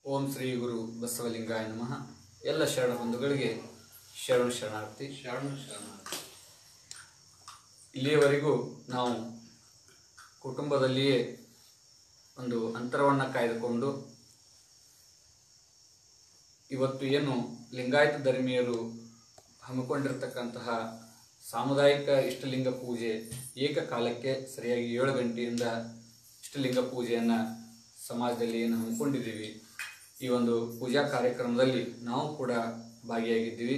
ಓಂ ಶ್ರೀ ಗುರು ಬಸವಲಿಂಗಾಯ ನಮಃ ಎಲ್ಲ ಶರಣ ಬಂಧುಗಳಿಗೆ ಶರಣ ಶರಣಾರ್ಥಿ ಶರಣ ಶರಣಾರ್ಥಿ ಇಲ್ಲಿಯವರೆಗೂ ನಾವು ಕುಟುಂಬದಲ್ಲಿಯೇ ಒಂದು ಅಂತರವನ್ನು ಕಾಯ್ದುಕೊಂಡು ಇವತ್ತು ಏನು ಲಿಂಗಾಯತ ಧರ್ಮೀಯರು ಹಮ್ಮಿಕೊಂಡಿರ್ತಕ್ಕಂತಹ ಸಾಮುದಾಯಿಕ ಇಷ್ಟಲಿಂಗ ಪೂಜೆ ಏಕಕಾಲಕ್ಕೆ ಸರಿಯಾಗಿ ಏಳು ಗಂಟೆಯಿಂದ ಇಷ್ಟಲಿಂಗ ಪೂಜೆಯನ್ನು ಸಮಾಜದಲ್ಲಿ ಏನು ಹಮ್ಮಿಕೊಂಡಿದ್ದೀವಿ ಈ ಒಂದು ಪೂಜಾ ಕಾರ್ಯಕ್ರಮದಲ್ಲಿ ನಾವು ಕೂಡ ಭಾಗಿಯಾಗಿದ್ದೀವಿ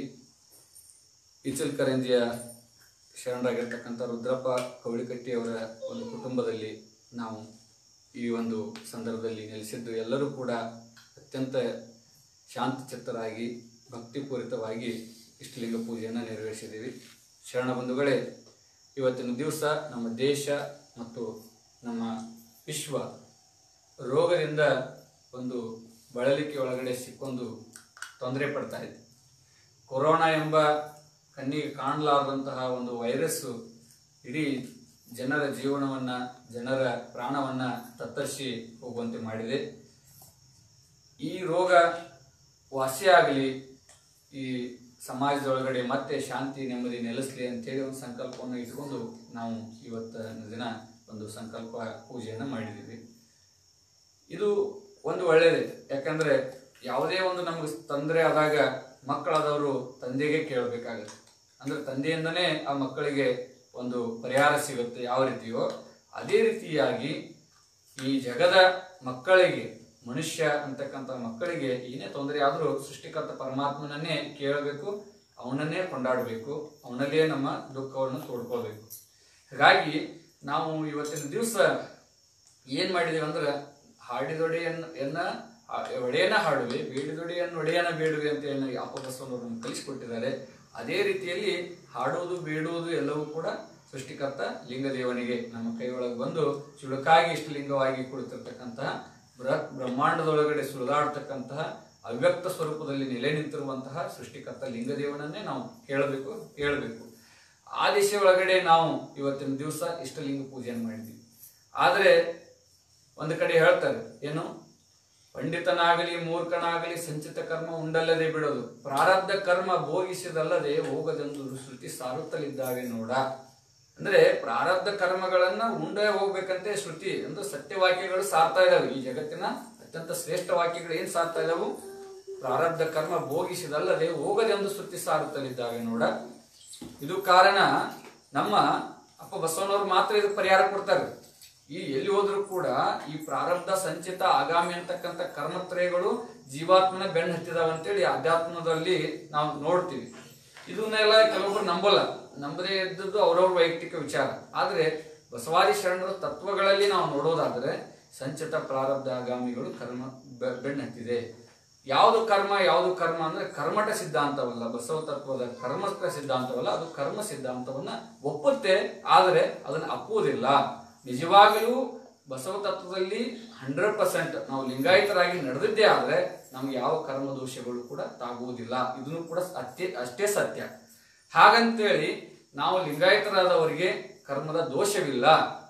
ಇಚಲ್ಕರಂಜಿಯ ಶರಣರಾಗಿರ್ತಕ್ಕಂಥ ರುದ್ರಪ್ಪ ಕವಳಿಕಟ್ಟಿಯವರ ಒಂದು ಕುಟುಂಬದಲ್ಲಿ ನಾವು ಈ ಒಂದು ಸಂದರ್ಭದಲ್ಲಿ ನೆಲೆಸಿದ್ದು ಎಲ್ಲರೂ ಕೂಡ ಅತ್ಯಂತ ಶಾಂತಚಿತ್ತರಾಗಿ ಭಕ್ತಿಪೂರಿತವಾಗಿ ಇಷ್ಟಲಿಂಗ ಪೂಜೆಯನ್ನು ನೆರವೇರಿಸಿದ್ದೀವಿ ಶರಣ ಬಂಧುಗಳೇ ಇವತ್ತಿನ ದಿವಸ ನಮ್ಮ ದೇಶ ಮತ್ತು ನಮ್ಮ ವಿಶ್ವ ರೋಗದಿಂದ ಒಂದು ಬಳಲಿಕೆ ಒಳಗಡೆ ಸಿಕ್ಕೊಂಡು ತೊಂದರೆ ಪಡ್ತಾ ಇದೆ ಕೊರೋನಾ ಎಂಬ ಕಣ್ಣಿಗೆ ಕಾಣಲಾರದಂತಹ ಒಂದು ವೈರಸ್ಸು ಇಡೀ ಜನರ ಜೀವನವನ್ನು ಜನರ ಪ್ರಾಣವನ್ನು ತತ್ತರಿಸಿ ಹೋಗುವಂತೆ ಮಾಡಿದೆ ಈ ರೋಗ ವಾಸಿಯಾಗಲಿ ಈ ಸಮಾಜದೊಳಗಡೆ ಮತ್ತೆ ಶಾಂತಿ ನೆಮ್ಮದಿ ನೆಲೆಸಲಿ ಅಂತೇಳಿ ಒಂದು ಸಂಕಲ್ಪವನ್ನು ಇಟ್ಕೊಂಡು ನಾವು ಇವತ್ತಿನ ದಿನ ಒಂದು ಸಂಕಲ್ಪ ಪೂಜೆಯನ್ನು ಮಾಡಿದ್ದೀವಿ ಇದು ಒಂದು ಒಳ್ಳೆಯದೇ ಯಾಕಂದ್ರೆ ಯಾವುದೇ ಒಂದು ನಮಗೆ ತೊಂದರೆ ಆದಾಗ ಮಕ್ಕಳಾದವರು ತಂದೆಗೆ ಕೇಳಬೇಕಾಗುತ್ತೆ ಅಂದ್ರೆ ತಂದೆಯಿಂದನೇ ಆ ಮಕ್ಕಳಿಗೆ ಒಂದು ಪರಿಹಾರ ಸಿಗುತ್ತೆ ಯಾವ ರೀತಿಯೋ ಅದೇ ರೀತಿಯಾಗಿ ಈ ಜಗದ ಮಕ್ಕಳಿಗೆ ಮನುಷ್ಯ ಅಂತಕ್ಕಂಥ ಮಕ್ಕಳಿಗೆ ಏನೇ ತೊಂದರೆ ಆದರೂ ಸೃಷ್ಟಿಕರ್ತ ಪರಮಾತ್ಮನನ್ನೇ ಕೇಳಬೇಕು ಅವನನ್ನೇ ಕೊಂಡಾಡಬೇಕು ಅವನಲ್ಲೇ ನಮ್ಮ ದುಃಖವನ್ನು ತೋಡ್ಕೊಳ್ಬೇಕು ಹಾಗಾಗಿ ನಾವು ಇವತ್ತಿನ ದಿವಸ ಏನ್ ಮಾಡಿದೀವಿ ಅಂದ್ರೆ ಹಾಡಿದೊಡೆಯನ್ನ ಎನ್ನ ಆ- ಒಡೆಯನ ಹಾಡುವೆ ಬೇಡಿದೊಡೆಯನ್ನ ಒಡೆಯನ ಬೇಡುವೆ ಅಂತ ಏನು ಅಪ್ಪ ಬಸವನವರು ನಮ್ಗೆ ಕಲಿಸಿಕೊಟ್ಟಿದ್ದಾರೆ ಅದೇ ರೀತಿಯಲ್ಲಿ ಹಾಡುವುದು ಬೇಡುವುದು ಎಲ್ಲವೂ ಕೂಡ ಸೃಷ್ಟಿಕರ್ತ ಲಿಂಗದೇವನಿಗೆ ನಮ್ಮ ಕೈಯೊಳಗೆ ಬಂದು ಚುಳುಕಾಗಿ ಇಷ್ಟಲಿಂಗವಾಗಿ ಕುಳಿತಿರ್ತಕ್ಕಂತಹ ಬೃಹತ್ ಬ್ರಹ್ಮಾಂಡದೊಳಗಡೆ ಸುಳಿದಾಡ್ತಕ್ಕಂತಹ ಅವ್ಯಕ್ತ ಸ್ವರೂಪದಲ್ಲಿ ನೆಲೆ ನಿಂತಿರುವಂತಹ ಸೃಷ್ಟಿಕರ್ತ ಲಿಂಗದೇವನನ್ನೇ ನಾವು ಕೇಳಬೇಕು ಕೇಳಬೇಕು ಆ ದಿಶೆ ಒಳಗಡೆ ನಾವು ಇವತ್ತಿನ ದಿವಸ ಇಷ್ಟಲಿಂಗ ಪೂಜೆಯನ್ನು ಮಾಡಿದ್ವಿ ಆದರೆ ಒಂದು ಕಡೆ ಹೇಳ್ತಾರೆ ಏನು ಪಂಡಿತನಾಗಲಿ ಮೂರ್ಖನಾಗಲಿ ಸಂಚಿತ ಕರ್ಮ ಉಂಡಲ್ಲದೆ ಬಿಡೋದು ಪ್ರಾರಬ್ಧ ಕರ್ಮ ಭೋಗಿಸಿದಲ್ಲದೆ ಹೋಗದೆಂದು ಶ್ರುತಿ ಸಾರುತ್ತಲಿದ್ದಾವೆ ನೋಡ ಅಂದ್ರೆ ಪ್ರಾರಬ್ಧ ಕರ್ಮಗಳನ್ನ ಉಂಡೇ ಹೋಗ್ಬೇಕಂತೆ ಶ್ರುತಿ ಅಂದ್ರೆ ಸತ್ಯವಾಕ್ಯಗಳು ಸಾರ್ತಾ ಇದಾವೆ ಈ ಜಗತ್ತಿನ ಅತ್ಯಂತ ಶ್ರೇಷ್ಠ ವಾಕ್ಯಗಳು ಏನ್ ಸಾರ್ತಾ ಇದಾವು ಪ್ರಾರಬ್ಧ ಕರ್ಮ ಭೋಗಿಸಿದಲ್ಲದೆ ಹೋಗದೆಂದು ಶ್ರುತಿ ಸಾರುತ್ತಲಿದ್ದಾವೆ ನೋಡ ಇದು ಕಾರಣ ನಮ್ಮ ಅಪ್ಪ ಬಸವನವರು ಮಾತ್ರ ಇದಕ್ಕೆ ಪರಿಹಾರ ಕೊಡ್ತಾರೆ ಈ ಎಲ್ಲಿ ಹೋದ್ರೂ ಕೂಡ ಈ ಪ್ರಾರಬ್ಧ ಸಂಚಿತ ಆಗಾಮಿ ಅಂತಕ್ಕಂಥ ಕರ್ಮತ್ರಯಗಳು ಜೀವಾತ್ಮನ ಬೆನ್ನು ಹತ್ತಿದಾವ ಅಂತೇಳಿ ಅಧ್ಯಾತ್ಮದಲ್ಲಿ ನಾವು ನೋಡ್ತೀವಿ ಇದನ್ನೆಲ್ಲ ಕೆಲವೊಬ್ರು ನಂಬಲ್ಲ ನಂಬದೇ ಇದ್ದದ್ದು ಅವ್ರವ್ರ ವೈಯಕ್ತಿಕ ವಿಚಾರ ಆದ್ರೆ ಬಸವಾದಿ ಶರಣರ ತತ್ವಗಳಲ್ಲಿ ನಾವು ನೋಡೋದಾದ್ರೆ ಸಂಚಿತ ಪ್ರಾರಬ್ಧ ಆಗಾಮಿಗಳು ಕರ್ಮ ಬೆ- ಬೆನ್ನು ಹತ್ತಿದೆ ಯಾವುದು ಕರ್ಮ ಯಾವುದು ಕರ್ಮ ಅಂದ್ರೆ ಕರ್ಮಟ ಸಿದ್ಧಾಂತವಲ್ಲ ಬಸವ ತತ್ವದ ಕರ್ಮಟ ಸಿದ್ಧಾಂತವಲ್ಲ ಅದು ಕರ್ಮ ಸಿದ್ಧಾಂತವನ್ನ ಒಪ್ಪುತ್ತೆ ಆದರೆ ಅದನ್ನ ಅಪ್ಪುವುದಿಲ್ಲ ನಿಜವಾಗಲೂ ಬಸವ ತತ್ವದಲ್ಲಿ ಹಂಡ್ರೆಡ್ ಪರ್ಸೆಂಟ್ ನಾವು ಲಿಂಗಾಯತರಾಗಿ ನಡೆದಿದ್ದೇ ಆದ್ರೆ ನಮ್ಗೆ ಯಾವ ಕರ್ಮ ದೋಷಗಳು ಕೂಡ ತಾಗುವುದಿಲ್ಲ ಇದನ್ನು ಕೂಡ ಅತ್ಯ ಅಷ್ಟೇ ಸತ್ಯ ಹಾಗಂತೇಳಿ ನಾವು ಲಿಂಗಾಯತರಾದವರಿಗೆ ಕರ್ಮದ ದೋಷವಿಲ್ಲ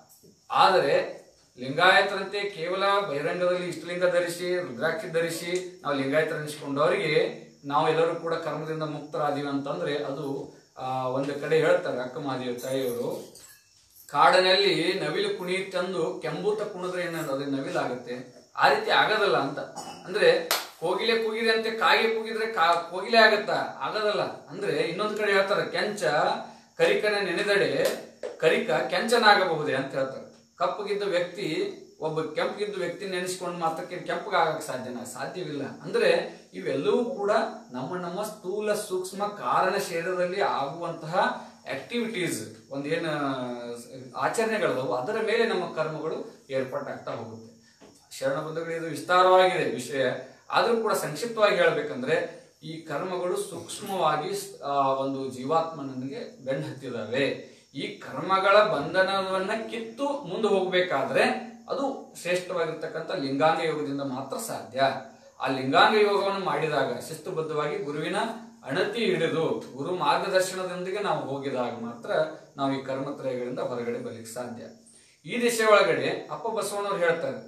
ಆದರೆ ಲಿಂಗಾಯತರಂತೆ ಕೇವಲ ಬಹಿರಂಗದಲ್ಲಿ ಇಷ್ಟಲಿಂಗ ಧರಿಸಿ ರುದ್ರಾಕ್ಷಿ ಧರಿಸಿ ನಾವು ಲಿಂಗಾಯತರ ಅನಿಸ್ಕೊಂಡವರಿಗೆ ನಾವು ಎಲ್ಲರೂ ಕೂಡ ಕರ್ಮದಿಂದ ಮುಕ್ತರಾದೀವಿ ಅಂತಂದ್ರೆ ಅದು ಆ, ಒಂದು ಕಡೆ ಹೇಳ್ತಾರೆ ಅಕ್ಕ ಮಹಾದೇವ ತಾಯಿಯವರು ಕಾಡಿನಲ್ಲಿ ನವಿಲು ಕುಣಿ ತಂದು ಕೆಂಬೂತ ಕುಣಿದ್ರೆ ಏನದು ಅದು ನವಿಲಾಗುತ್ತೆ ಆ ರೀತಿ ಆಗೋದಲ್ಲ ಅಂತ ಅಂದ್ರೆ ಕೋಗಿಲೆ ಕೂಗಿದೆ ಅಂತೆ ಕಾಗೆ ಕೂಗಿದ್ರೆ ಕಾ ಕೋಗಿಲೆ ಆಗತ್ತಾ ಆಗೋದಲ್ಲ ಅಂದ್ರೆ ಇನ್ನೊಂದ್ ಕಡೆ ಹೇಳ್ತಾರೆ ಕೆಂಚ ಕರಿಕನ ನೆನೆದಡೆ ಕರಿಕ ಕೆಂಚನಾಗಬಹುದೇ ಅಂತ ಹೇಳ್ತಾರೆ ಕಪ್ಪಗಿದ್ದ ವ್ಯಕ್ತಿ ಒಬ್ಬ ಕೆಂಪಗಿದ್ದ ವ್ಯಕ್ತಿ ನೆನೆಸ್ಕೊಂಡು ಮಾತ್ರಕ್ಕೆ ಕೆಂಪಗೆ ಆಗಕ್ಕೆ ಸಾಧ್ಯನಾ ಸಾಧ್ಯವಿಲ್ಲ ಅಂದ್ರೆ ಇವೆಲ್ಲವೂ ಕೂಡ ನಮ್ಮ ನಮ್ಮ ಸ್ಥೂಲ ಸೂಕ್ಷ್ಮ ಕಾರಣ ಶರೀರದಲ್ಲಿ ಆಗುವಂತಹ ಆಕ್ಟಿವಿಟೀಸ್ ಒಂದೇನು ಆಚರಣೆಗಳದವು ಅದರ ಮೇಲೆ ನಮ್ಮ ಕರ್ಮಗಳು ಏರ್ಪಾಟಾಗ್ತಾ ಹೋಗುತ್ತೆ ಶರಣ ಬಂಧುಗಳು ಇದು ವಿಸ್ತಾರವಾಗಿದೆ ವಿಷಯ ಆದರೂ ಕೂಡ ಸಂಕ್ಷಿಪ್ತವಾಗಿ ಹೇಳ್ಬೇಕಂದ್ರೆ ಈ ಕರ್ಮಗಳು ಸೂಕ್ಷ್ಮವಾಗಿ ಆ, ಒಂದು ಜೀವಾತ್ಮನಿಗೆ ಬೆನ್ನು ಹತ್ತಿದಾವೆ ಈ ಕರ್ಮಗಳ ಬಂಧನವನ್ನ ಕಿತ್ತು ಮುಂದೆ ಹೋಗ್ಬೇಕಾದ್ರೆ ಅದು ಶ್ರೇಷ್ಠವಾಗಿರ್ತಕ್ಕಂಥ ಲಿಂಗಾಂಗ ಯೋಗದಿಂದ ಮಾತ್ರ ಸಾಧ್ಯ ಆ ಲಿಂಗಾಂಗ ಯೋಗವನ್ನು ಮಾಡಿದಾಗ ಶಿಸ್ತುಬದ್ಧವಾಗಿ ಗುರುವಿನ ಅಣತಿ ಹಿಡಿದು ಗುರು ಮಾರ್ಗದರ್ಶನದೊಂದಿಗೆ ನಾವು ಹೋಗಿದಾಗ ಮಾತ್ರ ನಾವು ಈ ಕರ್ಮತ್ರಯಗಳಿಂದ ಹೊರಗಡೆ ಬರ್ಲಿಕ್ಕೆ ಸಾಧ್ಯ ಈ ದಿಶೆ ಒಳಗಡೆ ಅಪ್ಪ ಬಸವಣ್ಣವ್ರು ಹೇಳ್ತಾರೆ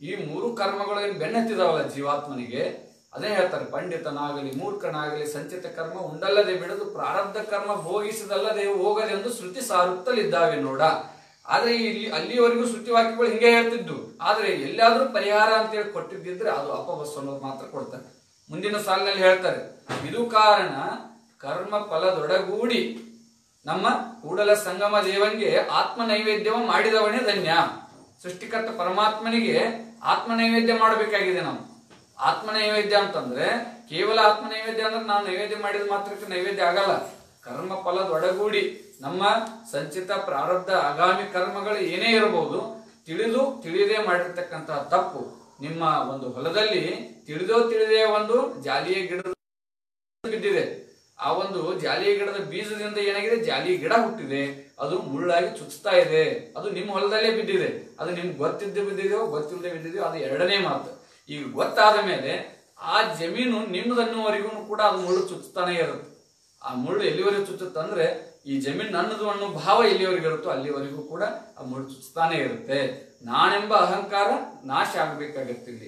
ಈ ಮೂರು ಕರ್ಮಗಳು ಏನು ಬೆನ್ನತ್ತಿದಾವಲ್ಲ ಜೀವಾತ್ಮನಿಗೆ ಅದೇ ಹೇಳ್ತಾರೆ ಪಂಡಿತನಾಗಲಿ ಮೂರ್ಖನಾಗಲಿ ಸಂಚಿತ ಕರ್ಮ ಉಂಡಲ್ಲದೆ ಬಿಡದು ಪ್ರಾರಬ್ಧ ಕರ್ಮ ಭೋಗಿಸಿದಲ್ಲದೆ ಹೋಗದೆಂದು ಶ್ರುತಿ ಸಾರುತ್ತಲಿದ್ದಾವೆ ನೋಡ ಆದ್ರೆ ಇಲ್ಲಿ ಅಲ್ಲಿವರೆಗೂ ಶ್ರುತಿ ವಾಕ್ಯಗಳು ಹಿಂಗೆ ಹೇಳ್ತಿದ್ದು ಆದ್ರೆ ಎಲ್ಲಾದ್ರೂ ಪರಿಹಾರ ಅಂತೇಳಿ ಕೊಟ್ಟಿದ್ದಿದ್ರೆ ಅದು ಅಪವಸ್ಸು ಅನ್ನೋದು ಮಾತ್ರ ಕೊಡ್ತಾರೆ ಮುಂದಿನ ಸಾಲಿನಲ್ಲಿ ಹೇಳ್ತಾರೆ ಇದು ಕಾರಣ ಕರ್ಮ ಫಲದೊಡಗೂಡಿ ನಮ್ಮ ಕೂಡಲ ಸಂಗಮ ದೇವಂಗೆ ಆತ್ಮ ನೈವೇದ್ಯವ ಮಾಡಿದವನೇ ಧನ್ಯ ಸೃಷ್ಟಿಕರ್ತ ಪರಮಾತ್ಮನಿಗೆ ಆತ್ಮ ನೈವೇದ್ಯ ಮಾಡಬೇಕಾಗಿದೆ ನಾವು ಆತ್ಮ ನೈವೇದ್ಯ ಅಂತಂದ್ರೆ ಕೇವಲ ಆತ್ಮ ನೈವೇದ್ಯ ಅಂದ್ರೆ ನಾವು ನೈವೇದ್ಯ ಮಾಡಿದ ಮಾತ್ರಕ್ಕೆ ನೈವೇದ್ಯ ಆಗಲ್ಲ ಕರ್ಮ ಫಲದೊಡಗೂಡಿ ನಮ್ಮ ಸಂಚಿತ ಪ್ರಾರಬ್ಧ ಆಗಾಮಿ ಕರ್ಮಗಳು ಏನೇ ಇರಬಹುದು ತಿಳಿದು ತಿಳಿದೇ ಮಾಡಿರ್ತಕ್ಕಂತಹ ತಪ್ಪು ನಿಮ್ಮ ಒಂದು ಹೊಲದಲ್ಲಿ ತಿಳಿದೋ ತಿಳಿದೇ ಒಂದು ಜಾಲಿಯ ಗಿಡದ ಬಿದ್ದಿದೆ ಆ ಒಂದು ಜಾಲಿಯ ಗಿಡದ ಬೀಜದಿಂದ ಏನಾಗಿದೆ ಜಾಲಿ ಗಿಡ ಹುಟ್ಟಿದೆ ಅದು ಮುಳ್ಳಾಗಿ ಚುಚ್ತಾ ಇದೆ ಅದು ನಿಮ್ಮ ಹೊಲದಲ್ಲೇ ಬಿದ್ದಿದೆ ಅದು ನಿಮ್ಗೆ ಗೊತ್ತಿದ್ದು ಬಿದ್ದಿದೆಯೋ ಗೊತ್ತಿಲ್ಲದೆ ಬಿದ್ದಿದೆಯೋ ಅದು ಎರಡನೇ ಮಾತು ಈಗ ಗೊತ್ತಾದ ಮೇಲೆ ಆ ಜಮೀನು ನಿಮ್ಮದನ್ನುವರೆಗೂ ಕೂಡ ಅದು ಮುಳ್ಳು ಚುಚ್ತಾನೆ ಇರುತ್ತೆ ಆ ಮುಳ್ಳು ಎಲ್ಲಿವರೆಗೂ ಚುಚ್ಚುತ್ತಂದ್ರೆ ಈ ಜಮೀನು ನನ್ನದು ಅನ್ನೋ ಭಾವ ಎಲ್ಲಿವರೆಗೂ ಇರುತ್ತೋ ಅಲ್ಲಿವರೆಗೂ ಕೂಡ ಆ ಮುಳ್ಳು ಚುಚ್ತಾನೆ ಇರುತ್ತೆ ನಾನೆಂಬ ಅಹಂಕಾರ ನಾಶ ಆಗ್ಬೇಕಾಗತ್ತೆ ಇಲ್ಲಿ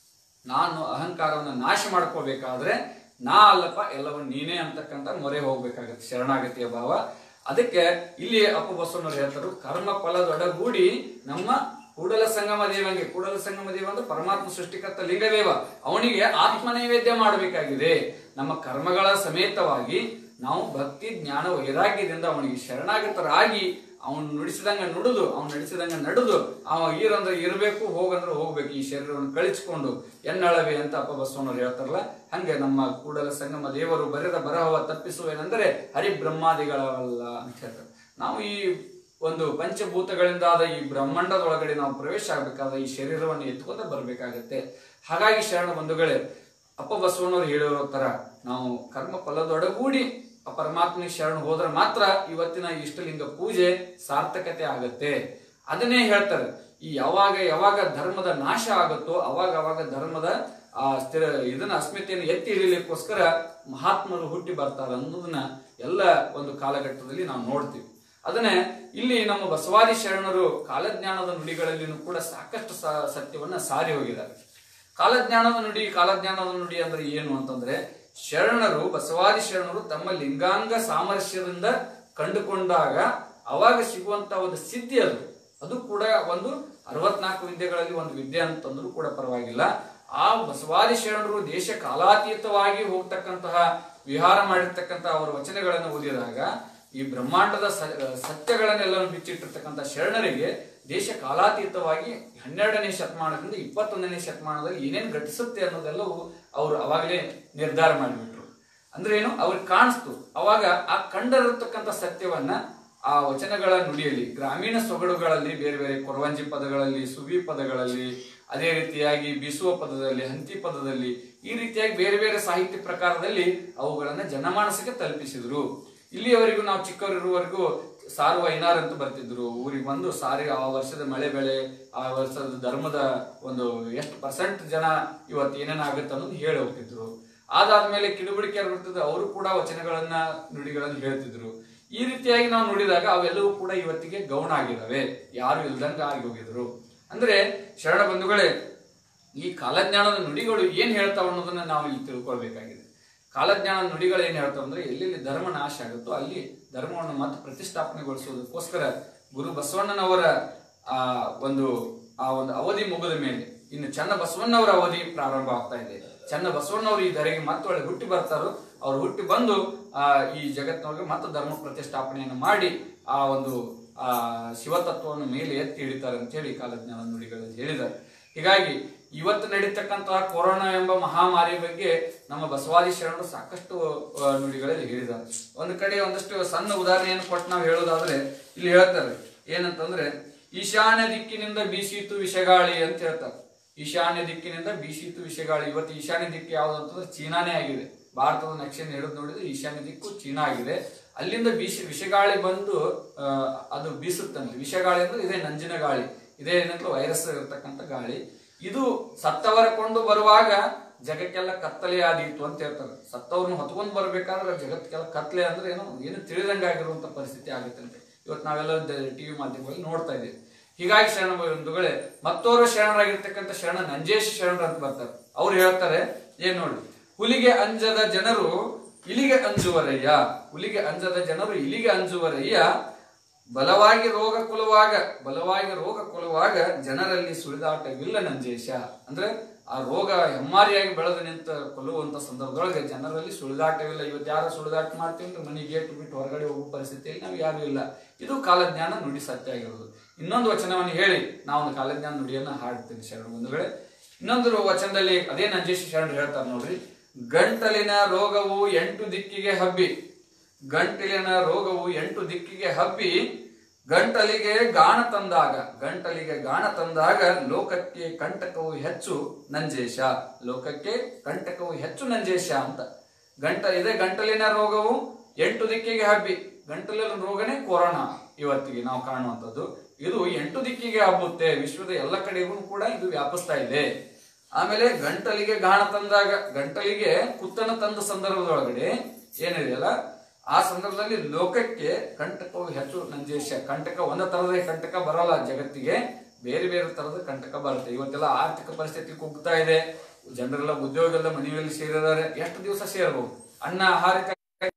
ನಾನು ಅಹಂಕಾರವನ್ನು ನಾಶ ಮಾಡ್ಕೋಬೇಕಾದ್ರೆ ನಾ ಅಲ್ಲಪ್ಪ ಎಲ್ಲವನ್ನು ನೀನೇ ಅಂತಕ್ಕಂಥ ಮೊರೆ ಹೋಗ್ಬೇಕಾಗತ್ತೆ ಶರಣಾಗತಿಯ ಭಾವ ಅದಕ್ಕೆ ಇಲ್ಲಿ ಅಪ್ಪ ಬಸವಣ್ಣವ್ರು ಹೇಳ್ತಾರೆ ಕರ್ಮ ಫಲದೊಡಗೂಡಿ ನಮ್ಮ ಕೂಡಲ ಸಂಗಮ ದೇವಂಗೆ ಕೂಡಲ ಸಂಗಮ ದೇವ ಅಂದ್ರೆ ಪರಮಾತ್ಮ ಸೃಷ್ಟಿಕರ್ತ ಲಿಂಗದೇವ ಅವನಿಗೆ ಆತ್ಮ ನೈವೇದ್ಯ ಮಾಡಬೇಕಾಗಿದೆ ನಮ್ಮ ಕರ್ಮಗಳ ಸಮೇತವಾಗಿ ನಾವು ಭಕ್ತಿ ಜ್ಞಾನ ವೈರಾಗ್ಯದಿಂದ ಅವನಿಗೆ ಶರಣಾಗತರಾಗಿ ಅವನು ನುಡಿಸಿದಂಗ ನುಡಿದು ಅವ್ನು ನಡೆಸಿದಂಗ ನಡೆದು ಅವ ಈರಂದ್ರೆ ಇರಬೇಕು ಹೋಗಂದ್ರೆ ಹೋಗ್ಬೇಕು ಈ ಶರೀರವನ್ನು ಕಳಿಸಿಕೊಂಡು ಎನ್ನಳವೆ ಅಂತ ಅಪ್ಪ ಬಸವಣ್ಣವ್ರು ಹೇಳ್ತಾರಲ್ಲ ಹಂಗೆ ನಮ್ಮ ಕೂಡಲ ಸಂಗಮ ದೇವರು ಬರೆದ ಬರಹವ ತಪ್ಪಿಸುವೇನೆಂದರೆ ಹರಿಬ್ರಹ್ಮಾದಿಗಳವಲ್ಲ ಅಂತ ಹೇಳ್ತಾರೆ ನಾವು ಈ ಒಂದು ಪಂಚಭೂತಗಳಿಂದಾದ ಈ ಬ್ರಹ್ಮಾಂಡದೊಳಗಡೆ ನಾವು ಪ್ರವೇಶ ಆಗಬೇಕಾದ ಈ ಶರೀರವನ್ನು ಎತ್ಕೊಂಡ ಬರಬೇಕಾಗತ್ತೆ ಹಾಗಾಗಿ ಶರಣ ಬಂಧುಗಳೇ ಅಪ್ಪ ಬಸವಣ್ಣವ್ರು ಹೇಳಿರೋ ತರ ನಾವು ಕರ್ಮ ಫಲದೊಡಗೂಡಿ ಆ ಪರಮಾತ್ಮನಿಗೆ ಶರಣ ಹೋದ್ರೆ ಮಾತ್ರ ಇವತ್ತಿನ ಇಷ್ಟಲಿಂಗ ಪೂಜೆ ಸಾರ್ಥಕತೆ ಆಗತ್ತೆ ಅದನ್ನೇ ಹೇಳ್ತಾರೆ ಈ ಯಾವಾಗ ಯಾವಾಗ ಧರ್ಮದ ನಾಶ ಆಗುತ್ತೋ ಅವಾಗ ಅವಾಗ ಧರ್ಮದ ಆ ಸ್ಥಿರ ಇದನ್ನ ಅಸ್ಮಿತೆಯನ್ನು ಎತ್ತಿ ಹಿಡಿಯಲಿಕ್ಕೋಸ್ಕರ ಮಹಾತ್ಮರು ಹುಟ್ಟಿ ಬರ್ತಾರೆ ಅನ್ನೋದನ್ನ ಎಲ್ಲ ಒಂದು ಕಾಲಘಟ್ಟದಲ್ಲಿ ನಾವು ನೋಡ್ತೀವಿ ಅದನ್ನೇ ಇಲ್ಲಿ ನಮ್ಮ ಬಸವಾದಿ ಶರಣರು ಕಾಲಜ್ಞಾನದ ನುಡಿಗಳಲ್ಲಿನೂ ಕೂಡ ಸಾಕಷ್ಟು ಸ- ಸತ್ಯವನ್ನ ಸಾರಿ ಹೋಗಿದ್ದಾರೆ ಕಾಲಜ್ಞಾನದ ನುಡಿ ಕಾಲಜ್ಞಾನದ ನುಡಿ ಅಂದ್ರೆ ಏನು ಅಂತಂದ್ರೆ ಶರಣರು ಬಸವಾದಿ ಶರಣರು ತಮ್ಮ ಲಿಂಗಾಂಗ ಸಾಮರಸ್ಯದಿಂದ ಕಂಡುಕೊಂಡಾಗ ಅವಾಗ ಸಿಗುವಂತ ಒಂದು ಸಿದ್ಧಿ ಅದು ಅದು ಕೂಡ ಒಂದು ಅರವತ್ನಾಲ್ಕು ವಿದ್ಯೆಗಳಲ್ಲಿ ಒಂದು ವಿದ್ಯೆ ಅಂತಂದ್ರೂ ಕೂಡ ಪರವಾಗಿಲ್ಲ ಆ ಬಸವಾದಿ ಶರಣರು ದೇಶ ಕಾಲಾತೀತವಾಗಿ ಹೋಗ್ತಕ್ಕಂತಹ ವಿಹಾರ ಮಾಡಿರ್ತಕ್ಕಂತಹ ಅವರ ವಚನಗಳನ್ನು ಓದಿದಾಗ ಈ ಬ್ರಹ್ಮಾಂಡದ ಸ- ಸತ್ಯಗಳನ್ನೆಲ್ಲ ಬಿಚ್ಚಿಟ್ಟಿರ್ತಕ್ಕಂಥ ಶರಣರಿಗೆ ದೇಶ ಕಾಲಾತೀತವಾಗಿ ಹನ್ನೆರಡನೇ ಶತಮಾನದಿಂದ ಇಪ್ಪತ್ತೊಂದನೇ ಶತಮಾನದಲ್ಲಿ ಏನೇನು ಘಟಿಸುತ್ತೆ ಅನ್ನೋದೆಲ್ಲವೂ ಅವರು ಅವಾಗಲೇ ನಿರ್ಧಾರ ಮಾಡಿಬಿಟ್ರು ಅಂದ್ರೆ ಏನು ಅವ್ರಿಗೆ ಕಾಣಿಸ್ತು ಅವಾಗ ಆ ಕಂಡರಿರ್ತಕ್ಕಂಥ ಸತ್ಯವನ್ನ ಆ ವಚನಗಳ ನುಡಿಯಲ್ಲಿ ಗ್ರಾಮೀಣ ಸೊಗಡುಗಳಲ್ಲಿ ಬೇರೆ ಬೇರೆ ಕೊರವಂಜಿ ಪದಗಳಲ್ಲಿ ಸುವಿ ಪದಗಳಲ್ಲಿ ಅದೇ ರೀತಿಯಾಗಿ ಬೀಸುವ ಪದದಲ್ಲಿ ಹಂತಿ ಪದದಲ್ಲಿ ಈ ರೀತಿಯಾಗಿ ಬೇರೆ ಬೇರೆ ಸಾಹಿತ್ಯ ಪ್ರಕಾರದಲ್ಲಿ ಅವುಗಳನ್ನ ಜನಮಾನಸಕ್ಕೆ ತಲುಪಿಸಿದ್ರು ಇಲ್ಲಿಯವರೆಗೂ ನಾವು ಚಿಕ್ಕವರಿರುವವರೆಗೂ ಸಾರುವ ಐನಾರ್ ಅಂತ ಬರ್ತಿದ್ರು ಊರಿಗೆ ಬಂದು ಸಾರಿ ಆ ವರ್ಷದ ಮಳೆ ಬೆಳೆ ಆ ವರ್ಷದ ಧರ್ಮದ ಒಂದು ಎಷ್ಟು ಪರ್ಸೆಂಟ್ ಜನ ಇವತ್ತು ಏನೇನಾಗುತ್ತೆ ಅನ್ನೋದು ಹೇಳಿ ಹೋಗ್ತಿದ್ರು ಅದಾದ್ಮೇಲೆ ಕಿಡುಬಡಿಕೆಯರು ಬರ್ತಿದ್ರು ಅವರು ಕೂಡ ವಚನಗಳನ್ನ ನುಡಿಗಳನ್ನು ಹೇಳ್ತಿದ್ರು ಈ ರೀತಿಯಾಗಿ ನಾವು ನೋಡಿದಾಗ ಅವೆಲ್ಲವೂ ಕೂಡ ಇವತ್ತಿಗೆ ಗೌಣ ಆಗಿದಾವೆ ಯಾರು ಇಲ್ದಂಗ ಆಗಿ ಹೋಗಿದ್ರು ಅಂದ್ರೆ ಶರಣ ಬಂಧುಗಳೇ ಈ ಕಾಲಜ್ಞಾನದ ನುಡಿಗಳು ಏನ್ ಹೇಳ್ತಾವ ಅನ್ನೋದನ್ನ ನಾವು ಇಲ್ಲಿ ತಿಳ್ಕೊಳ್ಬೇಕಾಗಿದೆ ಕಾಲಜ್ಞಾನ ನುಡಿಗಳು ಏನ್ ಹೇಳ್ತಾವ ಅಂದ್ರೆ ಎಲ್ಲೆಲ್ಲಿ ಧರ್ಮ ನಾಶ ಆಗುತ್ತೋ ಅಲ್ಲಿ ಧರ್ಮವನ್ನು ಮತ್ತೆ ಪ್ರತಿಷ್ಠಾಪನೆಗೊಳಿಸುವುದಕ್ಕೋಸ್ಕರ ಗುರು ಬಸವಣ್ಣನವರ ಆ ಒಂದು ಆ ಒಂದು ಅವಧಿ ಮುಗಿದ ಮೇಲೆ ಇನ್ನು ಚನ್ನ ಬಸವಣ್ಣವರ ಅವಧಿ ಪ್ರಾರಂಭ ಆಗ್ತಾ ಇದೆ ಚನ್ನ ಬಸವಣ್ಣವರು ಈ ಧರೆಗೆ ಮತ್ತೊಳ್ಳೆ ಹುಟ್ಟಿ ಬರ್ತಾರೋ ಅವ್ರು ಹುಟ್ಟಿ ಬಂದು ಆ ಈ ಜಗತ್ತಿನೊಳಗೆ ಮತ್ತೆ ಧರ್ಮ ಪ್ರತಿಷ್ಠಾಪನೆಯನ್ನು ಮಾಡಿ ಆ ಒಂದು ಆ ಶಿವತತ್ವವನ್ನು ಮೇಲೆ ಎತ್ತಿ ಹಿಡಿತಾರೆ ಅಂತ ಹೇಳಿ ಕಾಲಜ್ಞಾನ ನುಡಿಗಳಲ್ಲಿ ಹೇಳಿದ್ದಾರೆ ಹೀಗಾಗಿ ಇವತ್ತು ನಡೀತಕ್ಕಂತಹ ಕೊರೋನಾ ಎಂಬ ಮಹಾಮಾರಿ ಬಗ್ಗೆ ನಮ್ಮ ಬಸವಾದಿ ಶರಣರು ಸಾಕಷ್ಟು ಆ, ನುಡಿಗಳಲ್ಲಿ ಹೇಳಿದ್ದಾರೆ ಒಂದು ಕಡೆ ಒಂದಷ್ಟು ಸಣ್ಣ ಉದಾಹರಣೆಯನ್ನು ಕೊಟ್ಟು ನಾವು ಹೇಳೋದಾದ್ರೆ ಇಲ್ಲಿ ಹೇಳ್ತಾರೆ ಏನಂತಂದ್ರೆ ಈಶಾನ್ಯ ದಿಕ್ಕಿನಿಂದ ಬೀಸಿತು ವಿಷಗಾಳಿ ಅಂತ ಹೇಳ್ತಾರೆ ಈಶಾನ್ಯ ದಿಕ್ಕಿನಿಂದ ಬೀಸಿತು ವಿಷಗಾಳಿ ಇವತ್ತು ಈಶಾನ್ಯ ದಿಕ್ಕು ಯಾವ್ದು ಅಂತಂದ್ರೆ ಚೀನಾನೇ ಆಗಿದೆ ಭಾರತದ ನಕ್ಷೆಯನ್ನು ಹಿಡಿದು ನೋಡಿದ್ರೆ ಈಶಾನ್ಯ ದಿಕ್ಕು ಚೀನಾ ಆಗಿದೆ ಅಲ್ಲಿಂದ ಬೀಸಿ ವಿಷಗಾಳಿ ಬಂದು ಆ, ಅದು ಬೀಸುತ್ತಂತೆ ವಿಷಗಾಳಿ ಅಂದ್ರೆ ಇದೇ ನಂಜಿನ ಗಾಳಿ ಇದೇ ಏನಂದ್ರೆ ವೈರಸ್ ಇರತಕ್ಕಂಥ ಗಾಳಿ ಇದು ಸತ್ತವರ ಕೊಂಡು ಬರುವಾಗ ಜಗಕ್ಕೆಲ್ಲ ಕತ್ತಲೆ ಆದೀತು ಅಂತ ಹೇಳ್ತಾರೆ ಸತ್ತವ್ರನ್ನ ಹೊತ್ಕೊಂಡ್ ಬರ್ಬೇಕಾದ್ರೆ ಜಗತ್ತೆಲ್ಲ ಕತ್ತಲೆ ಅಂದ್ರೆ ಏನು ಏನು ತಿಳಿದಂಗಾಗಿರುವಂತ ಪರಿಸ್ಥಿತಿ ಆಗುತ್ತೆ ಇವತ್ತು ನಾವೆಲ್ಲ ಟಿವಿ ಮಾಧ್ಯಮಗಳಲ್ಲಿ ನೋಡ್ತಾ ಇದ್ದೀವಿ ಹೀಗಾಗಿ ಶರಣ ಬಂಧುಗಳೇ ಮತ್ತೋರ್ವ ಶರಣರಾಗಿರ್ತಕ್ಕಂಥ ಶರಣ ನಂಜೇಶ ಶರಣರು ಅಂತ ಬರ್ತಾರೆ ಅವ್ರು ಹೇಳ್ತಾರೆ ಏನ್ ನೋಡಿ ಹುಲಿಗೆ ಅಂಜದ ಜನರು ಇಲಿಗೆ ಅಂಜುವರಯ್ಯ ಹುಲಿಗೆ ಅಂಜದ ಜನರು ಇಲಿಗೆ ಅಂಜುವರಯ್ಯ ಬಲವಾಗಿ ರೋಗ ಕೊಲುವಾಗ ಬಲವಾಗಿ ರೋಗ ಕೊಲುವಾಗ ಜನರಲ್ಲಿ ಸುಳಿದಾಟವಿಲ್ಲ ನಂಜೇಶ ಅಂದ್ರೆ ಆ ರೋಗ ಹೆಮ್ಮಾರಿಯಾಗಿ ಬೆಳೆದು ನಿಂತ ಕೊಲ್ಲುವಂತ ಸಂದರ್ಭದೊಳಗೆ ಜನರಲ್ಲಿ ಸುಳಿದಾಟವಿಲ್ಲ ಇವತ್ತು ಯಾರು ಸುಳಿದಾಟ ಮಾಡ್ತೀವಿ ಅಂದ್ರೆ ಮನೆ ಗೇಟ್ ಬಿಟ್ಟು ಹೊರಗಡೆ ಹೋಗೋ ಪರಿಸ್ಥಿತಿಯಲ್ಲಿ ನಾವು ಯಾರು ಇಲ್ಲ ಇದು ಕಾಲಜ್ಞಾನ ನುಡಿ ಸತ್ಯ ಆಗಿರೋದು ಇನ್ನೊಂದು ವಚನವನ್ನು ಹೇಳಿ ನಾವು ಒಂದು ಕಾಲಜ್ಞಾನ ನುಡಿಯನ್ನ ಹಾಡ್ತೀನಿ ಶರಣ ಬಂಧುಗಳೇ ಇನ್ನೊಂದು ವಚನದಲ್ಲಿ ಅದೇ ನಂಜೇಶ ಶರಣರು ಹೇಳ್ತಾರೆ ನೋಡ್ರಿ ಗಂಟಲಿನ ರೋಗವು ಎಂಟು ದಿಕ್ಕಿಗೆ ಹಬ್ಬಿ ಗಂಟಲಿನ ರೋಗವು ಎಂಟು ದಿಕ್ಕಿಗೆ ಹಬ್ಬಿ ಗಂಟಲಿಗೆ ಗಾಣ ತಂದಾಗ ಗಂಟಲಿಗೆ ಗಾಣ ತಂದಾಗ ಲೋಕಕ್ಕೆ ಕಂಟಕವು ಹೆಚ್ಚು ನಂಜೇಶ ಲೋಕಕ್ಕೆ ಕಂಟಕವು ಹೆಚ್ಚು ನಂಜೇಶ ಅಂತ ಗಂಟ ಇದೆ ಗಂಟಲಿನ ರೋಗವು ಎಂಟು ದಿಕ್ಕಿಗೆ ಹಬ್ಬಿ ಗಂಟಲಿನ ರೋಗನೇ ಕೊರೋನಾ ಇವತ್ತಿಗೆ ನಾವು ಕಾಣುವಂಥದ್ದು ಇದು ಎಂಟು ದಿಕ್ಕಿಗೆ ಹಬ್ಬುತ್ತೆ ವಿಶ್ವದ ಎಲ್ಲ ಕಡೆಗೂ ಕೂಡ ಇದು ವ್ಯಾಪಿಸ್ತಾ ಇದೆ ಆಮೇಲೆ ಗಂಟಲಿಗೆ ಗಾಣ ತಂದಾಗ ಗಂಟಲಿಗೆ ಕುತ್ತನ ತಂದ ಸಂದರ್ಭದೊಳಗಡೆ ಏನಿದೆಯಲ್ಲ ಆ ಸಂದರ್ಭದಲ್ಲಿ ಲೋಕಕ್ಕೆ ಕಂಟಕವು ಹೆಚ್ಚು ನಂಜೇಶ ಕಂಟಕ ಒಂದ ತರದ ಕಂಟಕ ಬರಲ್ಲ ಜಗತ್ತಿಗೆ ಬೇರೆ ಬೇರೆ ತರದ ಕಂಟಕ ಬರುತ್ತೆ ಇವತ್ತೆಲ್ಲ ಆರ್ಥಿಕ ಪರಿಸ್ಥಿತಿ ಕುಗ್ತಾ ಇದೆ ಜನರೆಲ್ಲ ಉದ್ಯೋಗದ ಮನೆಯಲ್ಲಿ ಸೇರಿದ್ದಾರೆ ಎಷ್ಟು ದಿವಸ ಸೇರಬಹುದು ಅನ್ನ ಆಹಾರಕ್ಕೆ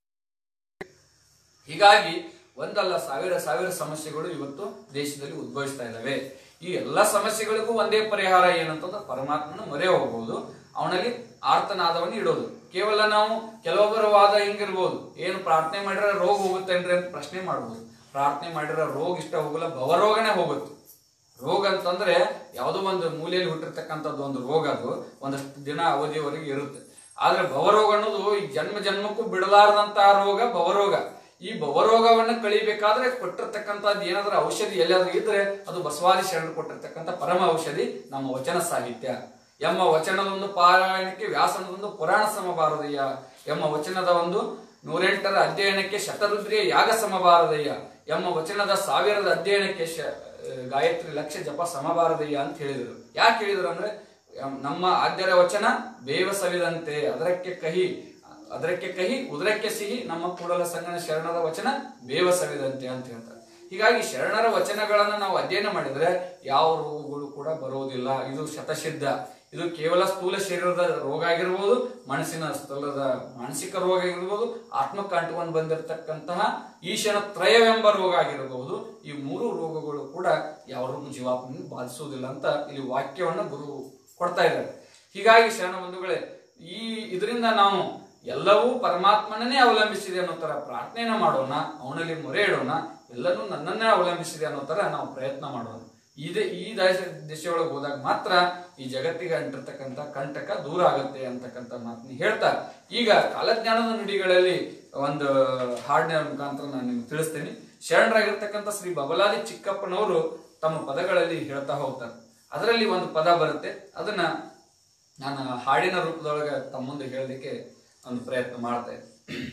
ಹೀಗಾಗಿ ಒಂದಲ್ಲ ಸಾವಿರ ಸಾವಿರ ಸಮಸ್ಯೆಗಳು ಇವತ್ತು ದೇಶದಲ್ಲಿ ಉದ್ಭವಿಸ್ತಾ ಇದ್ದಾವೆ ಈ ಎಲ್ಲ ಸಮಸ್ಯೆಗಳಿಗೂ ಒಂದೇ ಪರಿಹಾರ ಏನಂತಂದ್ರೆ ಪರಮಾತ್ಮನ ಮೊರೆ ಹೋಗಬಹುದು ಅವನಲ್ಲಿ ಆರ್ತನಾದವನ್ನು ಇಡೋದು ಕೇವಲ ನಾವು ಕೆಲವೊಬ್ಬರ ವಾದ ಹಿಂಗಿರ್ಬೋದು ಏನು ಪ್ರಾರ್ಥನೆ ಮಾಡಿದ್ರೆ ರೋಗ ಹೋಗುತ್ತೇನ್ರಿ ಅಂತ ಪ್ರಶ್ನೆ ಮಾಡ್ಬೋದು ಪ್ರಾರ್ಥನೆ ಮಾಡಿದ್ರೆ ರೋಗ ಇಷ್ಟ ಹೋಗಲ್ಲ ಭವರೋಗನೇ ಹೋಗುತ್ತೆ ರೋಗ ಅಂತಂದ್ರೆ ಯಾವುದೋ ಒಂದು ಮೂಲೆಯಲ್ಲಿ ಹುಟ್ಟಿರ್ತಕ್ಕಂಥದ್ದು ಒಂದು ರೋಗ ಅದು ಒಂದಷ್ಟು ದಿನ ಅವಧಿಯವರೆಗೆ ಇರುತ್ತೆ ಆದ್ರೆ ಭವರೋಗ ಅನ್ನೋದು ಈ ಜನ್ಮ ಜನ್ಮಕ್ಕೂ ಬಿಡಲಾರದಂತಹ ರೋಗ ಭವರೋಗ ಈ ಭವರೋಗವನ್ನ ಕಳಿಬೇಕಾದ್ರೆ ಕೊಟ್ಟಿರ್ತಕ್ಕಂಥದ್ದು ಏನಾದ್ರೂ ಔಷಧಿ ಎಲ್ಲಾದ್ರೂ ಇದ್ರೆ ಅದು ಬಸವಾದಿ ಶರಣರು ಕೊಟ್ಟಿರ್ತಕ್ಕಂಥ ಪರಮ ಔಷಧಿ ನಮ್ಮ ವಚನ ಸಾಹಿತ್ಯ ಎಂಬ ವಚನದೊಂದು ಪಾರಾಯಣಕ್ಕೆ ವ್ಯಾಸನದೊಂದು ಪುರಾಣ ಸಮಬಾರದಯ್ಯ ಎಂಬ ವಚನದ ಒಂದು ನೂರೆಂಟರ ಅಧ್ಯಯನಕ್ಕೆ ಶತರುದ್ರಿಯ ಯಾಗ ಸಮಬಾರದಯ್ಯ ಎಂಬ ವಚನದ ಸಾವಿರದ ಅಧ್ಯಯನಕ್ಕೆ ಶ- ಗಾಯತ್ರಿ ಲಕ್ಷ ಜಪ ಸಮಬಾರದಯ್ಯ ಅಂತ ಹೇಳಿದರು ಯಾಕೆ ಹೇಳಿದ್ರು ಅಂದ್ರೆ ಎಂ- ನಮ್ಮ ಆದ್ಯರ ವಚನ ಬೇವ ಸವಿದಂತೆ ಅದರಕ್ಕೆ ಕಹಿ ಅದರಕ್ಕೆ ಕಹಿ ಉದರಕ್ಕೆ ಸಿಹಿ ನಮ್ಮ ಕೂಡಲ ಸಂಗನ ಶರಣರ ವಚನ ಬೇವ ಸವಿದಂತೆ ಅಂತ ಹೇಳ್ತಾರೆ ಹೀಗಾಗಿ ಶರಣರ ವಚನಗಳನ್ನ ನಾವು ಅಧ್ಯಯನ ಮಾಡಿದ್ರೆ ಯಾವ ರೋಗಗಳು ಕೂಡ ಬರುವುದಿಲ್ಲ ಇದು ಶತಸಿದ್ಧ ಇದು ಕೇವಲ ಸ್ಥೂಲ ಶರೀರದ ರೋಗ ಆಗಿರ್ಬೋದು ಮನಸ್ಸಿನ ಸ್ಥಳದ ಮಾನಸಿಕ ರೋಗ ಆಗಿರ್ಬೋದು ಆತ್ಮಕ್ಕೆ ಅಂಟುಕೊಂಡು ಬಂದಿರತಕ್ಕಂತಹ ಈಶನ ತ್ರಯವೆಂಬ ರೋಗ ಆಗಿರಬಹುದು ಈ ಮೂರು ರೋಗಗಳು ಕೂಡ ಯಾವ ಜೀವಾತ್ಮನ ಬಾಧಿಸುವುದಿಲ್ಲ ಅಂತ ಇಲ್ಲಿ ವಾಕ್ಯವನ್ನ ಗುರು ಕೊಡ್ತಾ ಇದ್ದಾರೆ ಹೀಗಾಗಿ ಶರಣ ಬಂಧುಗಳೇ ಈ ಇದರಿಂದ ನಾವು ಎಲ್ಲವೂ ಪರಮಾತ್ಮನನ್ನೇ ಅವಲಂಬಿಸಿದೆ ಅನ್ನೋ ತರ ಪ್ರಾರ್ಥನೆಯನ್ನ ಮಾಡೋಣ ಅವನಲ್ಲಿ ಮೊರೆ ಇಡೋಣ ಎಲ್ಲನೂ ನನ್ನನ್ನೇ ಅವಲಂಬಿಸಿದೆ ಅನ್ನೋ ತರ ನಾವು ಪ್ರಯತ್ನ ಮಾಡೋಣ ಇದೇ ಈ ದೇಶ ದಿಶೆಯೊಳಗೆ ಹೋದಾಗ ಮಾತ್ರ ಈ ಜಗತ್ತಿಗೆ ಅಂಟಿರ್ತಕ್ಕಂಥ ಕಂಟಕ ದೂರ ಆಗುತ್ತೆ ಅಂತಕ್ಕಂಥ ಮಾತನ್ನ ಹೇಳ್ತಾ ಈಗ ಕಾಲಜ್ಞಾನದ ನುಡಿಗಳಲ್ಲಿ ಒಂದು ಹಾಡಿನ ಮುಖಾಂತರ ನಾನು ನಿಮ್ಗೆ ತಿಳಿಸ್ತೀನಿ ಶರಣರಾಗಿರ್ತಕ್ಕಂಥ ಶ್ರೀ ಬಬಲಾದಿ ಚಿಕ್ಕಪ್ಪನವರು ತಮ್ಮ ಪದಗಳಲ್ಲಿ ಹೇಳ್ತಾ ಹೋಗ್ತಾರೆ ಅದರಲ್ಲಿ ಒಂದು ಪದ ಬರುತ್ತೆ ಅದನ್ನ ನಾನು ಹಾಡಿನ ರೂಪದೊಳಗೆ ತಮ್ಮ ಮುಂದೆ ಹೇಳಲಿಕ್ಕೆ ಒಂದು ಪ್ರಯತ್ನ ಮಾಡ್ತಾ ಇದ್ದೆ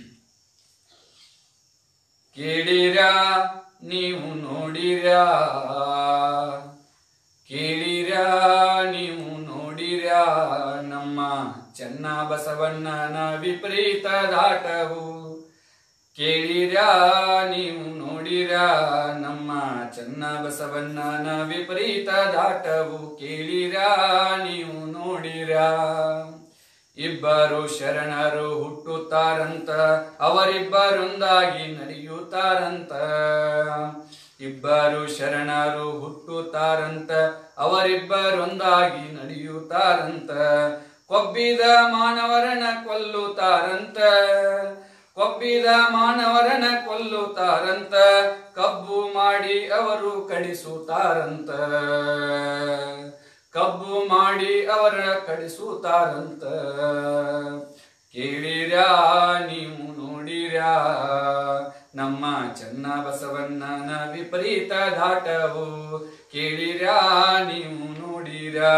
ಕೇಳಿರ್ಯಾ ನೀವು ನೋಡಿರ್ಯಾ ಕೇಳಿರ್ಯಾ ನೀವು ನೋಡಿರ್ಯಾ ನಮ್ಮ ಚೆನ್ನ ಬಸವಣ್ಣನ ವಿಪರೀತ ದಾಟವು ಕೇಳಿರ್ಯಾ ನೀವು ನೋಡಿರ್ಯಾ ನಮ್ಮ ಚೆನ್ನ ಬಸವಣ್ಣನ ವಿಪರೀತ ದಾಟವು ಕೇಳಿರ್ಯಾ ನೀವು ನೋಡಿರ್ಯಾ ಇಬ್ಬರು ಶರಣರು ಹುಟ್ಟುತ್ತಾರಂತ ಅವರಿಬ್ಬರೊಂದಾಗಿ ನಡೆಯುತ್ತಾರಂತ ಇಬ್ಬರು ಶರಣರು ಹುಟ್ಟುತ್ತಾರಂತ ಅವರಿಬ್ಬರೊಂದಾಗಿ ನಡೆಯುತ್ತಾರಂತ ಕೊಬ್ಬಿದ ಮಾನವರನ ಕೊಲ್ಲುತ್ತಾರಂತ ಕೊಬ್ಬಿದ ಮಾನವರನ ಕೊಲ್ಲುತ್ತಾರಂತ ಕಬ್ಬು ಮಾಡಿ ಅವರು ಕಡಿಸುತ್ತಾರಂತ ಕಬ್ಬು ಮಾಡಿ ಅವರ ಕಡಿಸುತ್ತಾರಂತ ಕೇಳಿರ್ಯಾ ನೀವು ನೋಡಿರ್ಯಾ ನಮ್ಮ ಚೆನ್ನ ಬಸವಣ್ಣನ ವಿಪರೀತ ದಾಟವು ಕೇಳಿರ್ಯಾ ನೀವು ನೋಡಿರ್ಯಾ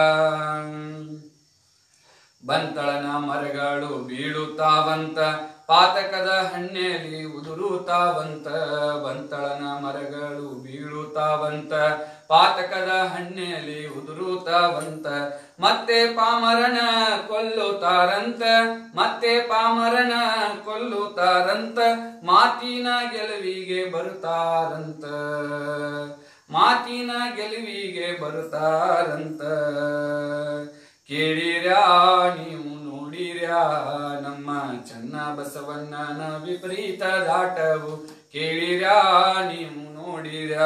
ಬಂತಳನ ಮರಗಳು ಬೀಳುತ್ತಾವಂತ ಪಾತಕದ ಹಣ್ಣೆಯಲ್ಲಿ ಉದುರುತ್ತಾವಂತ ಬಂತಳನ ಮರಗಳು ಬೀಳುತ್ತಾವಂತ ಪಾತಕದ ಹಣ್ಣೆಯಲ್ಲಿ ಉದುರುತ್ತಾವಂತ ಮತ್ತೆ ಪಾಮರನ ಕೊಲ್ಲುತ್ತಾರಂತ ಮತ್ತೆ ಪಾಮರನ ಕೊಲ್ಲುತ್ತಾರಂತ ಮಾತಿನ ಗೆಲುವಿಗೆ ಬರುತ್ತಾರಂತ ಮಾತಿನ ಗೆಲುವಿಗೆ ಬರುತ್ತಾರಂತ ಕೇಳಿರ್ಯಾ ನೀವು ನೋಡಿರ್ಯಾ ನಮ್ಮ ಚನ್ನ ಬಸವಣ್ಣನ ವಿಪರೀತ ದಾಟವು ಕೇಳಿರ್ಯಾ ನೀವು ನೋಡಿರ್ಯಾ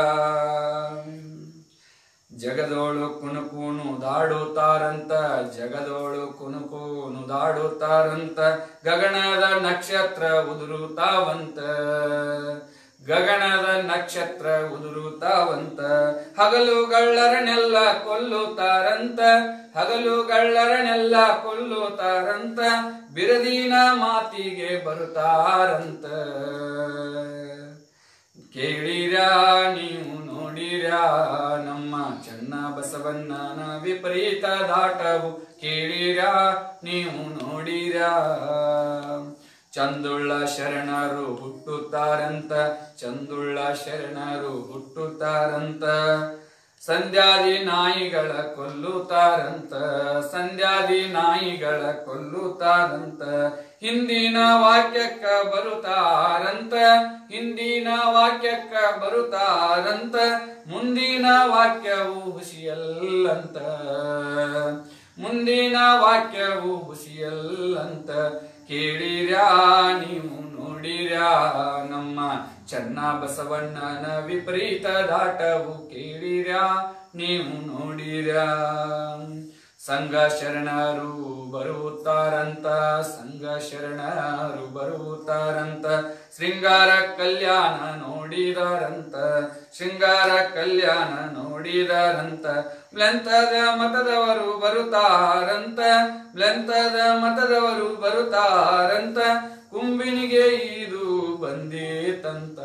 ಜಗದೋಳು ಕುಣುಕುನು ದಾಡುತ್ತಾರಂತ ಜಗದೋಳು ಕುಣುಕುನು ದಾಡುತ್ತಾರಂತ ಗಗನದ ನಕ್ಷತ್ರ ಉದುರುತ್ತಾವಂತ ಗಗನದ ನಕ್ಷತ್ರ ಉದುರುತ್ತಾವಂತ ಹಗಲುಗಳ್ಳರನೆಲ್ಲ ಕೊಲ್ಲುತ್ತಾರಂತ ಹಗಲುಗಳ್ಳರನೆಲ್ಲ ಕೊಲ್ಲುತ್ತಾರಂತ ಬಿರದಿನ ಮಾತಿಗೆ ಬರುತ್ತಾರಂತ ಕೇಳಿರಾ ನೀವು ನೋಡಿರಾ ನಮ್ಮ ಚನ್ನ ಬಸವಣ್ಣನ ವಿಪರೀತ ದಾಟವು ಕೇಳಿರಾ ನೀವು ನೋಡಿರಾ ಚಂದುಳ್ಳ ಶರಣರು ಹುಟ್ಟುತ್ತಾರಂತ ಚಂದುಳ್ಳ ಶರಣರು ಹುಟ್ಟುತ್ತಾರಂತ ಸಂಧ್ಯಾದಿ ನಾಯಿಗಳ ಕೊಲ್ಲುತ್ತಾರಂತ ಸಂಧ್ಯಾದಿ ನಾಯಿಗಳ ಕೊಲ್ಲುತ್ತಾರಂತ ಹಿಂದಿನ ವಾಕ್ಯಕ್ಕ ಬರುತ್ತಾರಂತ ಹಿಂದಿನ ವಾಕ್ಯಕ್ಕ ಬರುತ್ತಾರಂತ ಮುಂದಿನ ವಾಕ್ಯವು ಹುಸಿಯಲ್ಲಂತ ಮುಂದಿನ ವಾಕ್ಯವು ಹುಸಿಯಲ್ಲಂತ ಕೇಳಿರ್ಯಾ ನೀವು ನೋಡಿರ್ಯಾ ನಮ್ಮ ಚನ್ನ ಬಸವಣ್ಣನ ವಿಪರೀತ ದಾಟವು ಕೇಳಿರ್ಯಾ ನೀವು ನೋಡಿರ್ಯಾ ಸಂಘ ಶರಣರು ಬರುತ್ತಾರಂತ ಸಂಘ ಶರಣರು ಬರುತ್ತಾರಂತ ಶೃಂಗಾರ ಕಲ್ಯಾಣ ನೋಡಿದಾರಂತ ಶೃಂಗಾರ ಕಲ್ಯಾಣ ನೋಡಿದಾರಂತ ಬ್ಲಂತದ ಮತದವರು ಬರುತ್ತಾರಂತ ಬ್ಲಂತದ ಮತದವರು ಬರುತ್ತಾರಂತ ಕುಂಬಿನಿಗೆ ಇದು ಬಂದೀತಂತ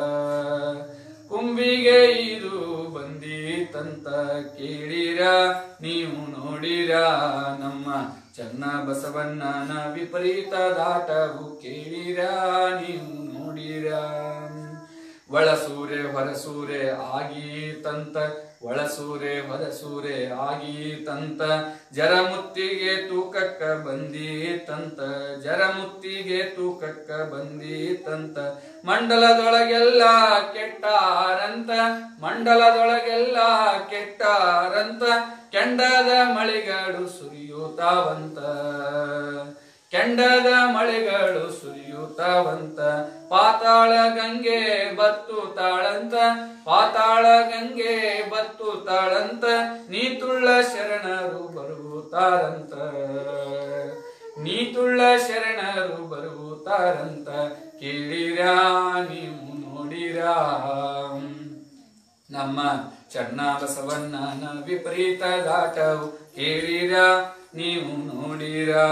ಕುಂಬಿಗೆ ಇದು ಬಂದೀತಂತ ಕೇಳಿರ ನೀವು ನೋಡಿರ ನಮ್ಮ ಚನ್ನ ಬಸವಣ್ಣನ ವಿಪರೀತ ದಾಟವು ಕೇಳಿರ ನೀವು ನೋಡಿರ ಒಳಸೂರೆ ಹೊರಸೂರೆ ಆಗೀತಂತ ಒಳಸೂರೆ ಹೊರಸೂರೆ ಆಗೀತಂತ ಜರಮುತ್ತಿಗೆ ತೂಕಕ್ಕ ಬಂದೀತಂತ ಜರಮುತ್ತಿಗೆ ತೂಕಕ್ಕ ಬಂದೀತಂತ ಮಂಡಲದೊಳಗೆಲ್ಲ ಕೆಟ್ಟಾರಂತ ಮಂಡಲದೊಳಗೆಲ್ಲ ಕೆಟ್ಟಾರಂತ ಕೆಂಡದ ಮಳೆಗಳು ಸುರಿಯುತ್ತಾವಂತ ಕೆಂಡದ ಮಳೆಗಳು ಸುರಿಯುತ್ತಾವಂತ ಪಾತಾಳ ಗಂಗೆ ಬತ್ತು ತಾಳಂತ ಪಾತಾಳ ಗಂಗೆ ಬತ್ತು ತಾಳಂತ ನೀತುಳ್ಳ ಶರಣರು ಬರುತ್ತಾರಂತ ನೀತುಳ್ಳ ಶರಣರು ಬರುತ್ತಾರಂತ ಕೇಳಿರಾ ನೀವು ನೋಡಿರಾ ನಮ್ಮ ಚನ್ನ ಬಸವಣ್ಣನ ವಿಪರೀತ ದಾಟವು ಕೇಳಿರಾ ನೀವು ನೋಡಿರಾ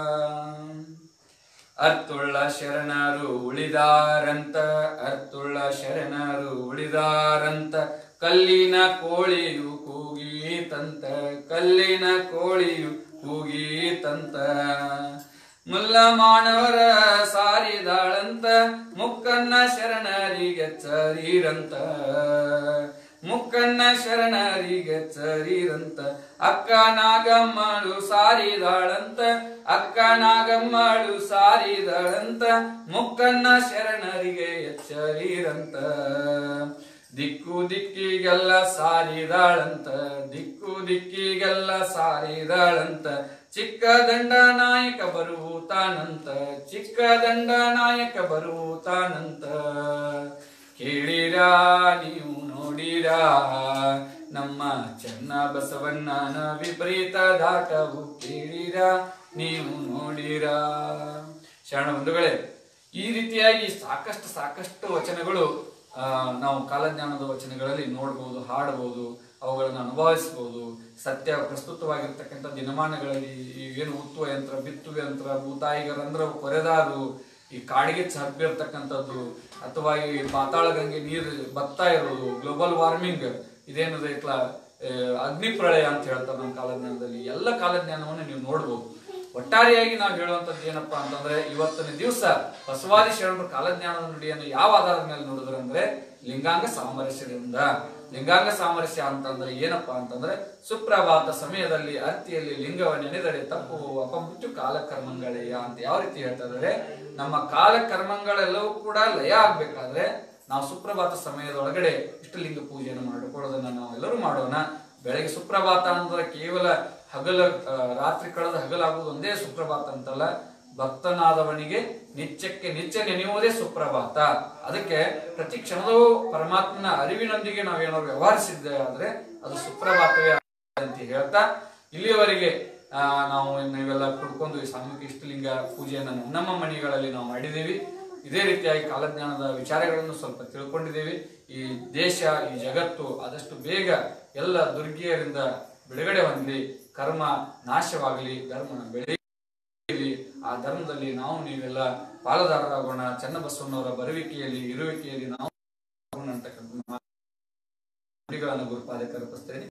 ಅರ್ತುಳ್ಳ ಶರಣರು ಉಳಿದಾರಂತ ಅರ್ತುಳ್ಳ ಶರಣರು ಉಳಿದಾರಂತ ಕಲ್ಲಿನ ಕೋಳಿಯು ಕೂಗೀತಂತ ಕಲ್ಲಿನ ಕೋಳಿಯು ಕೂಗೀತಂತ ಮುಲ್ಲ ಮಾನವರ ಸಾರಿದಾಳಂತ ಮುಕ್ಕನ್ನ ಶರಣರಿಗೆ ಚರೀರಂತ ಮುಕ್ಕನ್ನ ಶರಣರಿಗೆ ಚರೀರಂತ ಅಕ್ಕ ನಾಗಮ್ಮಳು ಸಾರಿದಾಳಂತ ಅಕ್ಕ ನಾಗಮ್ಮಳು ಸಾರಿದಾಳಂತ ಮುಕ್ಕನ್ನ ಶರಣರಿಗೆ ಎಚ್ಚರೀರಂತ ದಿಕ್ಕು ದಿಕ್ಕಿಗೆಲ್ಲ ಸಾರಿದಾಳಂತ ದಿಕ್ಕು ದಿಕ್ಕಿಗೆಲ್ಲ ಸಾರಿದಾಳಂತ ಚಿಕ್ಕ ದಂಡ ನಾಯಕ ಬರುತ್ತಾನಂತ ಚಿಕ್ಕ ದಂಡ ನಾಯಕ ಬರುತ್ತಾನಂತ ಕೇಳಿರಾ ನೀವು ನೋಡಿರಾ ನಮ್ಮ ಚೆನ್ನ ಬಸವಣ್ಣನ ವಿಪರೀತ ದಾಟವು ಕೇಳಿರಾ ನೀವು ನೋಡಿರಾ ಶರಣ ಬಂಧುಗಳೇ ಈ ರೀತಿಯಾಗಿ ಸಾಕಷ್ಟು ಸಾಕಷ್ಟು ವಚನಗಳು ಆ, ನಾವು ಕಾಲಜ್ಞಾನದ ವಚನಗಳಲ್ಲಿ ನೋಡ್ಬೋದು ಹಾಡಬಹುದು ಅವುಗಳನ್ನು ಅನುಭವಿಸಬಹುದು ಸತ್ಯ ಪ್ರಸ್ತುತವಾಗಿರ್ತಕ್ಕಂಥ ದಿನಮಾನಗಳಲ್ಲಿ ಈ ಏನು ಉತ್ತುವ ಯಂತ್ರ ಬಿತ್ತುವ ಯಂತ್ರ ಭೂತಾಯಿಗರಂದ್ರ ಕೊರೆದಾರು ಈ ಕಾಡಿಗೆ ಹಬ್ಬಿರ್ತಕ್ಕಂಥದ್ದು ಅಥವಾ ಈ ಪಾತಾಳ ಗಂಗೆ ನೀರು ಬತ್ತಾ ಇರೋದು ಗ್ಲೋಬಲ್ ವಾರ್ಮಿಂಗ್ ಇದೇನದ ಇತ್ಲ ಅಗ್ನಿ ಪ್ರಳಯ ಅಂತ ಹೇಳ್ತಾರೆ ನಮ್ಮ ಕಾಲಜ್ಞಾನದಲ್ಲಿ ಎಲ್ಲ ಕಾಲಜ್ಞಾನವನ್ನು ನೀವು ನೋಡ್ಬೋದು ಒಟ್ಟಾರೆಯಾಗಿ ನಾವು ಹೇಳುವಂತದ್ದು ಏನಪ್ಪಾ ಅಂತಂದ್ರೆ ಇವತ್ತಿನ ದಿವಸ ಬಸವಾದಿ ಶರಣರು ಕಾಲಜ್ಞಾನದ ನುಡಿಯನ್ನು ಯಾವ ಆಧಾರದ ಮೇಲೆ ನೋಡಿದ್ರು ಅಂದ್ರೆ ಲಿಂಗಾಂಗ ಸಾಮರಸ್ಯದಿಂದ ಲಿಂಗಾಂಗ ಸಾಮರಸ್ಯ ಅಂತಂದ್ರೆ ಏನಪ್ಪಾ ಅಂತಂದ್ರೆ ಸುಪ್ರಭಾತ ಸಮಯದಲ್ಲಿ ಅರ್ತಿಯಲ್ಲಿ ಲಿಂಗವ ನೆನೆದರೆ ತಪ್ಪು ಅಪಮೃತ್ಯು ಕಾಲಕರ್ಮಗಳೇಯ ಅಂತ ಯಾವ ರೀತಿ ಹೇಳ್ತಾ ಇದ್ದಾರೆ ನಮ್ಮ ಕಾಲಕರ್ಮಗಳೆಲ್ಲವೂ ಕೂಡ ಲಯ ಆಗ್ಬೇಕಾದ್ರೆ ನಾವು ಸುಪ್ರಭಾತ ಸಮಯದೊಳಗಡೆ ಇಷ್ಟಲಿಂಗ ಪೂಜೆಯನ್ನು ಮಾಡಿಕೊಳ್ಳೋದನ್ನ ನಾವು ಎಲ್ಲರೂ ಮಾಡೋಣ ಬೆಳಗ್ಗೆ ಸುಪ್ರಭಾತ ಅಂದ್ರೆ ಕೇವಲ ಹಗಲ ಆ, ರಾತ್ರಿ ಕಳೆದ ಹಗಲಾಗುವುದು ಒಂದೇ ಸುಪ್ರಭಾತ ಅಂತಲ್ಲ ಭಕ್ತನಾದವನಿಗೆ ನಿತ್ಯಕ್ಕೆ ನಿತ್ಯ ನೆನೆಯುವುದೇ ಸುಪ್ರಭಾತ ಅದಕ್ಕೆ ಪ್ರತಿ ಕ್ಷಣದೂ ಪರಮಾತ್ಮನ ಅರಿವಿನೊಂದಿಗೆ ನಾವೇನಾದ್ರು ವ್ಯವಹರಿಸಿದ್ದೆ ಆದ್ರೆ ಅದು ಸುಪ್ರಭಾತವೇ ಅಂತ ಹೇಳ್ತಾ ಇಲ್ಲಿಯವರೆಗೆ ಆ, ನಾವು ನೀವೆಲ್ಲ ಕುಡ್ಕೊಂಡು ಈ ಸಾಮೂಹಿಕ ಇಷ್ಟಲಿಂಗ ಪೂಜೆಯನ್ನು ನಮ್ಮ ಮನೆಗಳಲ್ಲಿ ನಾವು ಮಾಡಿದ್ದೀವಿ ಇದೇ ರೀತಿಯಾಗಿ ಕಾಲಜ್ಞಾನದ ವಿಚಾರಗಳನ್ನು ಸ್ವಲ್ಪ ತಿಳ್ಕೊಂಡಿದ್ದೀವಿ ಈ ದೇಶ ಈ ಜಗತ್ತು ಆದಷ್ಟು ಬೇಗ ಎಲ್ಲ ದುರ್ಗಿಯರಿಂದ ಬಿಡುಗಡೆ ಹೊಂದಲಿ ಕರ್ಮ ನಾಶವಾಗಲಿ ಧರ್ಮ ಬೆಳೆಯಲಿ ಆ ಧರ್ಮದಲ್ಲಿ ನಾವು ನೀವೆಲ್ಲ ಪಾಲುದಾರರಾಗೋಣ ಚನ್ನಬಸವಣ್ಣವರ ಬರುವಿಕೆಯಲ್ಲಿ ಇರುವಿಕೆಯಲ್ಲಿ ನಾವು ಆಗೋಣ ಅಂತಕ್ಕಂಥ ಮಾತುಗಳನ್ನು ಗುರುಪಾದಕ್ಕೆ ಅರ್ಪಿಸ್ತೇನೆ